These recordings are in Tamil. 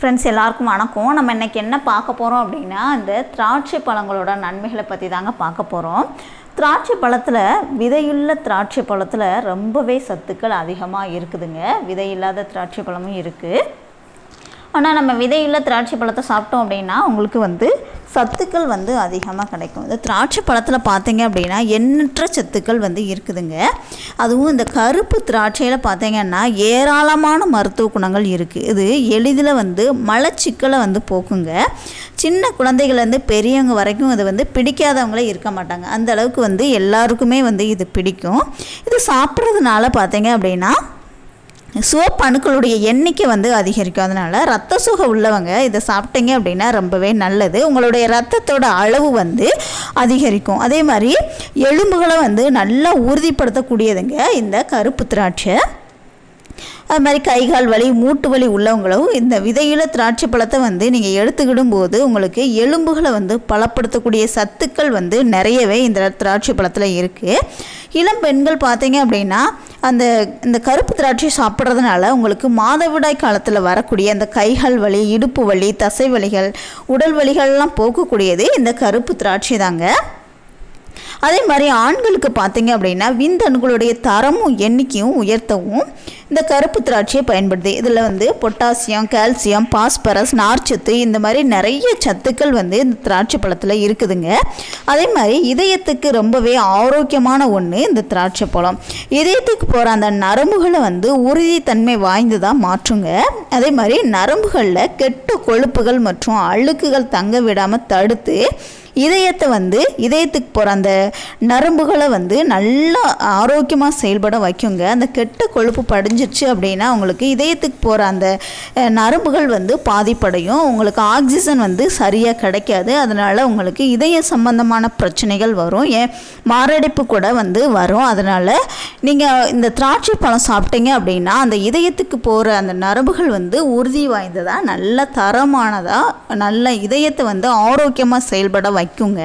ஃப்ரெண்ட்ஸ் எல்லாருக்கும் வணக்கம் நம்ம இன்னைக்கு என்ன பார்க்க போகிறோம் அப்படின்னா இந்த திராட்சை பழங்களோட நன்மைகளை பற்றி தாங்க பார்க்க போகிறோம் திராட்சை பழத்தில் விதையுள்ள திராட்சை பழத்தில் ரொம்பவே சத்துக்கள் அதிகமாக இருக்குதுங்க விதை இல்லாத திராட்சை பழமும் இருக்குது ஆனால் நம்ம விதையுள்ள திராட்சை பழத்தை சாப்பிட்டோம் அப்படின்னா உங்களுக்கு வந்து சத்துக்கள் வந்து அதிகமாக கிடைக்கும் இந்த திராட்சை பழத்தில் பார்த்தீங்க அப்படின்னா எண்ணற்ற சத்துக்கள் வந்து இருக்குதுங்க அதுவும் இந்த கருப்பு திராட்சையில் பார்த்தீங்கன்னா ஏராளமான மருத்துவ குணங்கள் இருக்குது இது எளிதில் வந்து மலச்சிக்கலை வந்து போக்குங்க சின்ன குழந்தைகள்லேருந்து பெரியவங்க வரைக்கும் இது வந்து பிடிக்காதவங்களே இருக்க மாட்டாங்க அந்த அளவுக்கு வந்து எல்லாருக்குமே வந்து இது பிடிக்கும் இது சாப்பிட்றதுனால பார்த்தீங்க அப்படின்னா சிவப்பு அணுக்களுடைய எண்ணிக்கை வந்து அதிகரிக்கும் அதனால் ரத்த சுகம் உள்ளவங்க இதை சாப்பிட்டீங்க அப்படின்னா ரொம்பவே நல்லது உங்களுடைய ரத்தத்தோட அளவு வந்து அதிகரிக்கும் அதே மாதிரி எலும்புகளை வந்து நல்லா உறுதிப்படுத்தக்கூடியதுங்க இந்த கருப்பு திராட்சை அது மாதிரி கை கால் வலி மூட்டு வலி உள்ளவங்களும் இந்த விதையுள்ள திராட்சை பழத்தை வந்து நீங்கள் எடுத்துக்கிடும் போது உங்களுக்கு எலும்புகளை வந்து பலப்படுத்தக்கூடிய சத்துக்கள் வந்து நிறையவே இந்த திராட்சை பழத்தில் இருக்குது இளம் பெண்கள் பார்த்தீங்க அப்படின்னா அந்த இந்த கருப்பு திராட்சை சாப்பிட்றதுனால உங்களுக்கு மாதவிடாய் காலத்தில் வரக்கூடிய அந்த கைகால் வலி இடுப்பு வலி தசை வலிகள் உடல் வலிகள்லாம் போக்கக்கூடியது இந்த கருப்பு திராட்சை தாங்க அதே மாதிரி ஆண்களுக்கு பார்த்தீங்க அப்படின்னா விந்தணுக்களுடைய தரமும் எண்ணிக்கையும் உயர்த்தவும் இந்த கருப்பு திராட்சையை பயன்படுது இதில் வந்து பொட்டாசியம் கால்சியம் பாஸ்பரஸ் நார்ச்சத்து இந்த மாதிரி நிறைய சத்துக்கள் வந்து இந்த திராட்சை பழத்தில் இருக்குதுங்க அதே மாதிரி இதயத்துக்கு ரொம்பவே ஆரோக்கியமான ஒன்று இந்த திராட்சை பழம் இதயத்துக்கு போகிற அந்த நரம்புகளை வந்து உறுதித்தன்மை வாய்ந்ததாக மாற்றுங்க அதே மாதிரி நரம்புகளில் கெட்ட கொழுப்புகள் மற்றும் அழுக்குகள் தங்க விடாமல் தடுத்து இதயத்தை வந்து இதயத்துக்கு போகிற அந்த நரம்புகளை வந்து நல்லா ஆரோக்கியமாக செயல்பட வைக்குங்க அந்த கெட்ட கொழுப்பு படிஞ்சிருச்சு அப்படின்னா உங்களுக்கு இதயத்துக்கு போகிற அந்த அஹ், நரம்புகள் வந்து பாதிப்படையும் உங்களுக்கு ஆக்சிஜன் வந்து சரியாக கிடைக்காது அதனால் உங்களுக்கு இதய சம்பந்தமான பிரச்சனைகள் வரும் ஏன் மாரடைப்பு கூட வந்து வரும் அதனால் நீங்கள் இந்த திராட்சை பழம் சாப்பிட்டீங்க அப்படின்னா அந்த இதயத்துக்கு போகிற அந்த நரம்புகள் வந்து உறுதி வாய்ந்ததாக நல்ல தரமானதாக நல்ல இதயத்தை வந்து ஆரோக்கியமாக செயல்பட வைக்குங்க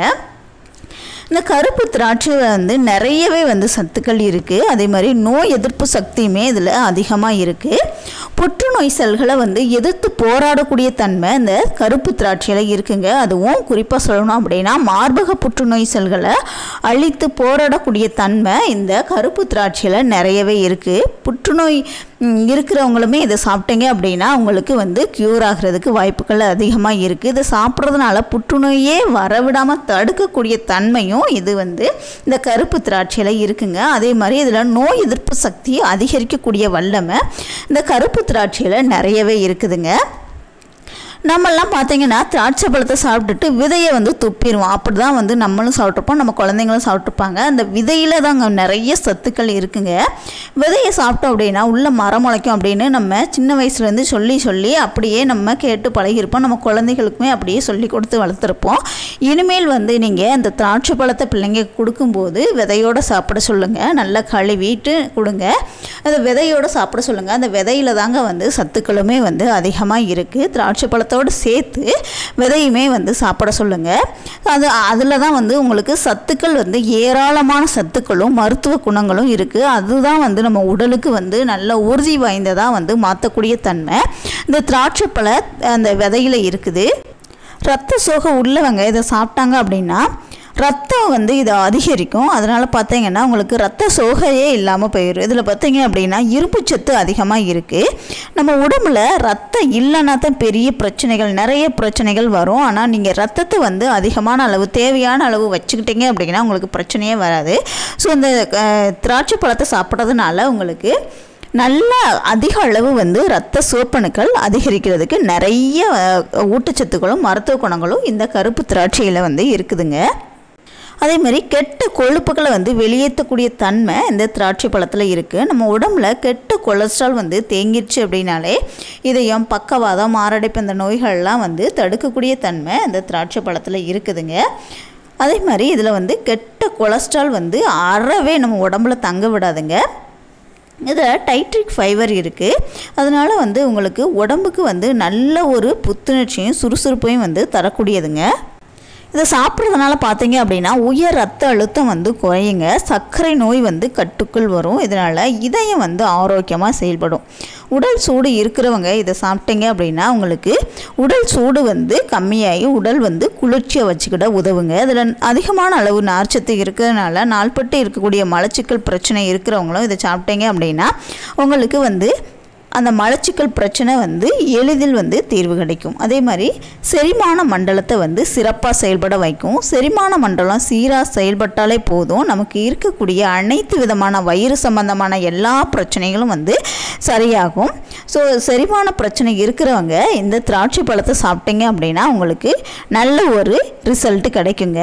இந்த கருப்பு திராட்சையில் வந்து நிறையவே வந்து சத்துக்கள் இருக்குது அதே மாதிரி நோய் எதிர்ப்பு சக்தியுமே இதில் அதிகமாக இருக்குது புற்றுநோய் செல்களை வந்து எதிர்த்து போராடக்கூடிய தன்மை இந்த கருப்பு திராட்சையில் இருக்குங்க அதுவும் குறிப்பாக சொல்லணும் அப்படின்னா மார்பக புற்றுநோய் செல்களை அழித்து போராடக்கூடிய தன்மை இந்த கருப்பு திராட்சையில் நிறையவே இருக்குது புற்றுநோய் ம், இருக்கிறவங்களுமே இதை சாப்பிட்டீங்க அப்படின்னா உங்களுக்கு வந்து க்யூர் ஆகிறதுக்கு வாய்ப்புகள் அதிகமாக இருக்குது இதை சாப்பிட்றதுனால புற்றுநோயே வரவிடாமல் தடுக்கக்கூடிய தன்மையும் இது வந்து இந்த கருப்பு திராட்சையில் இருக்குங்க அதே மாதிரி இதில் நோய் எதிர்ப்பு சக்தி அதிகரிக்கக்கூடிய வல்லமை இந்த கருப்பு திராட்சையில் நிறையவே இருக்குதுங்க நம்மெல்லாம் பார்த்தீங்கன்னா திராட்சை பழத்தை சாப்பிட்டுட்டு விதையை வந்து துப்பிடுவோம் அப்படி தான் வந்து நம்மளும் சாப்பிட்ருப்போம் நம்ம குழந்தைங்களும் சாப்பிட்ருப்பாங்க அந்த விதையில் தாங்க நிறைய சத்துக்கள் இருக்குங்க விதையை சாப்பிட்டோம் அப்படின்னா உள்ள மரம் முளைக்கும் அப்படின்னு நம்ம சின்ன வயசுலேருந்து சொல்லி சொல்லி அப்படியே நம்ம கேட்டு பழகியிருப்போம் நம்ம குழந்தைகளுக்குமே அப்படியே சொல்லி கொடுத்து வளர்த்துருப்போம் இனிமேல் வந்து நீங்கள் அந்த திராட்சை பழத்தை பிள்ளைங்க கொடுக்கும்போது விதையோடு சாப்பிட சொல்லுங்கள் நல்லா கழுவிட்டு கொடுங்க அந்த விதையோடு சாப்பிட சொல்லுங்கள் அந்த விதையில தாங்க வந்து சத்துக்களுமே வந்து அதிகமாக இருக்குது திராட்சை பழத்தோடு சேர்த்து விதையுமே வந்து சாப்பிட சொல்லுங்கள் அது அதில் தான் வந்து உங்களுக்கு சத்துக்கள் வந்து ஏராளமான சத்துக்களும் மருத்துவ குணங்களும் இருக்குது அதுதான் வந்து நம்ம உடலுக்கு வந்து நல்ல உறுதி வாய்ந்ததாக வந்து மாற்றக்கூடிய தன்மை இந்த திராட்சை பழ அந்த விதையில் இருக்குது ரத்த சோகை உள்ளவங்க இதை சாப்பிட்டாங்க அப்படின்னா ரத்தம் வந்து இதை அதிகரிக்கும் அதனால் பார்த்தீங்கன்னா உங்களுக்கு ரத்த சோகையே இல்லாமல் போயிடும் இதில் பார்த்தீங்க அப்படின்னா இரும்புச்சத்து அதிகமாக இருக்குது நம்ம உடம்புல ரத்தம் இல்லைன்னா தான் பெரிய பிரச்சனைகள் நிறைய பிரச்சனைகள் வரும் ஆனால் நீங்கள் ரத்தத்தை வந்து அதிகமான அளவு தேவையான அளவு வச்சுக்கிட்டீங்க அப்படின்னா உங்களுக்கு பிரச்சனையே வராது ஸோ இந்த அஹ், திராட்சை பழத்தை சாப்பிட்றதுனால உங்களுக்கு நல்ல அதிக அளவு வந்து இரத்த சோப்பணுக்கள் அதிகரிக்கிறதுக்கு நிறைய அஹ், ஊட்டச்சத்துக்களும் மருத்துவ குணங்களும் இந்த கருப்பு திராட்சையில் வந்து இருக்குதுங்க அதே மாதிரி கெட்ட கொழுப்புகளை வந்து வெளியேற்றக்கூடிய தன்மை இந்த திராட்சை பழத்தில் இருக்குது நம்ம உடம்புல கெட்ட கொலஸ்ட்ரால் வந்து தேங்கிடுச்சு அப்படின்னாலே இதயம் பக்கவாதம் மாரடைப்பு இந்த நோய்கள்லாம் வந்து தடுக்கக்கூடிய தன்மை இந்த திராட்சை பழத்தில் இருக்குதுங்க அதே மாதிரி இதில் வந்து கெட்ட கொலஸ்ட்ரால் வந்து அறவே நம்ம உடம்புல தங்க விடாதுங்க இதில் டைட்ரிக் ஃபைபர் இருக்குது அதனால் வந்து உங்களுக்கு உடம்புக்கு வந்து நல்ல ஒரு புத்துணர்ச்சியும் சுறுசுறுப்பையும் வந்து தரக்கூடியதுங்க இதை சாப்பிட்றதுனால பார்த்தீங்க அப்படின்னா உயர் ரத்த அழுத்தம் வந்து குறையுங்க சர்க்கரை நோய் வந்து கட்டுக்குள் வரும் இதனால் இதயம் வந்து ஆரோக்கியமாக செயல்படும் உடல் சூடு இருக்கிறவங்க இதை சாப்பிட்டீங்க அப்படின்னா உங்களுக்கு உடல் சூடு வந்து கம்மியாகி உடல் வந்து குளிர்ச்சியாக வச்சுக்கிட உதவுங்க இதில் அதிகமான அளவு நார்ச்சத்து இருக்கிறதுனால நாள்பட்டு இருக்கக்கூடிய மலச்சிக்கல் பிரச்சனை இருக்கிறவங்களும் இதை சாப்பிட்டீங்க அப்படின்னா உங்களுக்கு வந்து அந்த மலச்சிக்கல் பிரச்சனை வந்து எளிதில் வந்து தீர்வு கிடைக்கும் அதே மாதிரி செரிமான மண்டலத்தை வந்து சிறப்பாக செயல்பட வைக்கும் செரிமான மண்டலம் சீராக செயல்பட்டாலே போதும் நமக்கு இருக்கக்கூடிய அனைத்து விதமான வயிறு சம்பந்தமான எல்லா பிரச்சனைகளும் வந்து சரியாகும் ஸோ செரிமான பிரச்சனை இருக்கிறவங்க இந்த திராட்சை பழத்தை சாப்பிட்டீங்க அப்படின்னா உங்களுக்கு நல்ல ஒரு ரிசல்ட் கிடைக்குங்க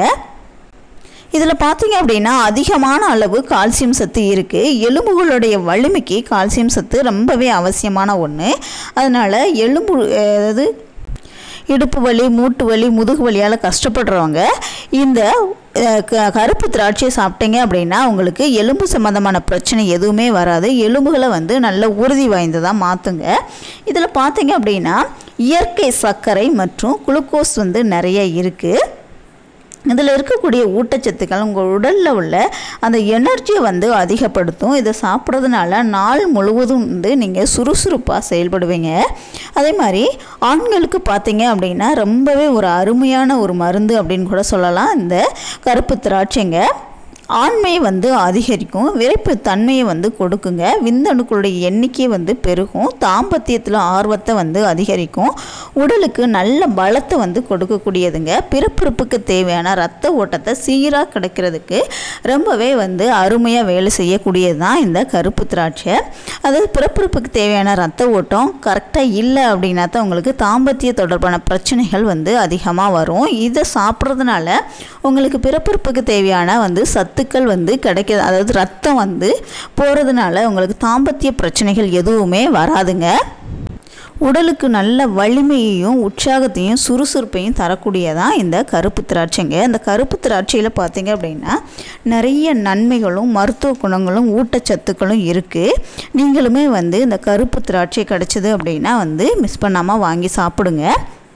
இதில் பார்த்தீங்க அப்படின்னா அதிகமான அளவு கால்சியம் சத்து இருக்குது எலும்புகளுடைய வலிமைக்கு கால்சியம் சத்து ரொம்பவே அவசியமான ஒன்று அதனால் எலும்பு அதாவது இடுப்பு வலி மூட்டு வலி முதுகு வலியால் கஷ்டப்படுறவங்க இந்த அஹ், க- கருப்பு திராட்சையை சாப்பிட்டீங்க அப்படின்னா உங்களுக்கு எலும்பு சம்மந்தமான பிரச்சனை எதுவுமே வராது எலும்புகளை வந்து நல்ல உறுதி வாய்ந்ததாக மாற்றுங்க இதில் பார்த்தீங்க அப்படின்னா இயற்கை சர்க்கரை மற்றும் குளுக்கோஸ் வந்து நிறைய இருக்குது இதில் இருக்கக்கூடிய ஊட்டச்சத்துக்கள் உங்கள் உடலில் உள்ள அந்த எனர்ஜியை வந்து அதிகப்படுத்தும் இதை சாப்பிட்றதுனால நாள் முழுவதும் வந்து நீங்கள் சுறுசுறுப்பாக செயல்படுவீங்க அதே மாதிரி ஆண்களுக்கு பார்த்தீங்க அப்படின்னா ரொம்பவே ஒரு அருமையான ஒரு மருந்து அப்படின்னு கூட சொல்லலாம் இந்த கருப்பு திராட்சைங்க ஆண்மையை வந்து அதிகரிக்கும் விரைப்பு தன்மையை வந்து கொடுக்குங்க விந்தணுக்களுடைய எண்ணிக்கை வந்து பெருகும் தாம்பத்தியத்தில் ஆர்வத்தை வந்து அதிகரிக்கும் உடலுக்கு நல்ல பலத்தை வந்து கொடுக்கக்கூடியதுங்க பிறப்பிறப்புக்கு தேவையான ரத்த ஓட்டத்தை சீராக கிடைக்கிறதுக்கு ரொம்பவே வந்து அருமையாக வேலை செய்யக்கூடியது தான் இந்த கருப்பு திராட்சை அதாவது பிறப்பிறப்புக்கு தேவையான ரத்த ஓட்டம் கரெக்டாக இல்லை அப்படின்னா தான் உங்களுக்கு தாம்பத்திய தொடர்பான பிரச்சனைகள் வந்து அதிகமாக வரும் இதை சாப்பிட்றதுனால உங்களுக்கு பிறப்பிறப்புக்கு தேவையான வந்து சத்துக்கள் வந்து கிடைக்க அதாவது ரத்தம் வந்து போகிறதுனால உங்களுக்கு தாம்பத்திய பிரச்சனைகள் எதுவுமே வராதுங்க உடலுக்கு நல்ல வலிமையையும் உற்சாகத்தையும் சுறுசுறுப்பையும் தரக்கூடியதான் இந்த கருப்பு திராட்சைங்க இந்த கருப்பு திராட்சையில் பார்த்தீங்க அப்படின்னா நிறைய நன்மைகளும் மருத்துவ குணங்களும் ஊட்டச்சத்துக்களும் இருக்குது நீங்களுமே வந்து இந்த கருப்பு திராட்சை கிடச்சிது அப்படின்னா வந்து மிஸ் பண்ணாமல் வாங்கி சாப்பிடுங்க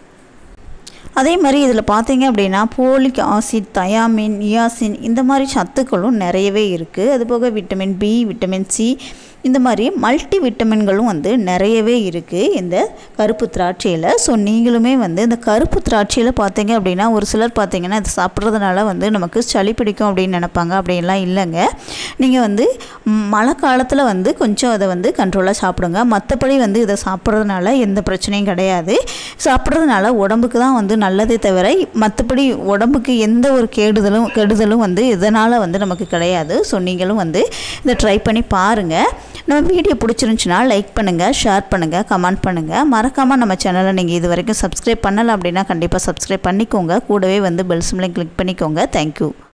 அதே மாதிரி இதில் பார்த்தீங்க அப்படின்னா போலிக் ஆசிட் தயாமின் நியாசின் இந்த மாதிரி சத்துக்களும் நிறையவே இருக்குது அதுபோக விட்டமின் பி விட்டமின் சி இந்த மாதிரி மல்டி விட்டமின்களும் வந்து நிறையவே இருக்குது இந்த கருப்பு திராட்சையில் ஸோ நீங்களுமே வந்து இந்த கருப்பு திராட்சையில் பார்த்தீங்க அப்படின்னா ஒரு சிலர் பார்த்தீங்கன்னா இது சாப்பிட்றதுனால வந்து நமக்கு சளி பிடிக்கும் அப்படின்னு நினைப்பாங்க அப்படின்லாம் இல்லைங்க நீங்கள் வந்து ம், மழை காலத்தில் வந்து கொஞ்சம் அதை வந்து கண்ட்ரோலாக சாப்பிடுங்க மற்றபடி வந்து இதை சாப்பிட்றதுனால எந்த பிரச்சனையும் கிடையாது சாப்பிட்றதுனால உடம்புக்கு தான் வந்து நல்லதே தவிர மற்றபடி உடம்புக்கு எந்த ஒரு கேடுதலும் கெடுதலும் வந்து இதனால் வந்து நமக்கு கிடையாது ஸோ நீங்களும் வந்து இதை ட்ரை பண்ணி பாருங்கள் நம்ம வீடியோ பிடிச்சிருந்துச்சுன்னா லைக் பண்ணுங்கள் ஷேர் பண்ணுங்கள் கமெண்ட் பண்ணுங்கள் மறக்காமல் நம்ம சேனலை நீங்கள் இது வரைக்கும் சப்ஸ்கிரைப் பண்ணலை அப்படின்னா கண்டிப்பாக சப்ஸ்கிரைப் பண்ணிக்கோங்க கூடவே வந்து பெல் சிம்லையும் கிளிக் பண்ணிக்கோங்க தேங்க்யூ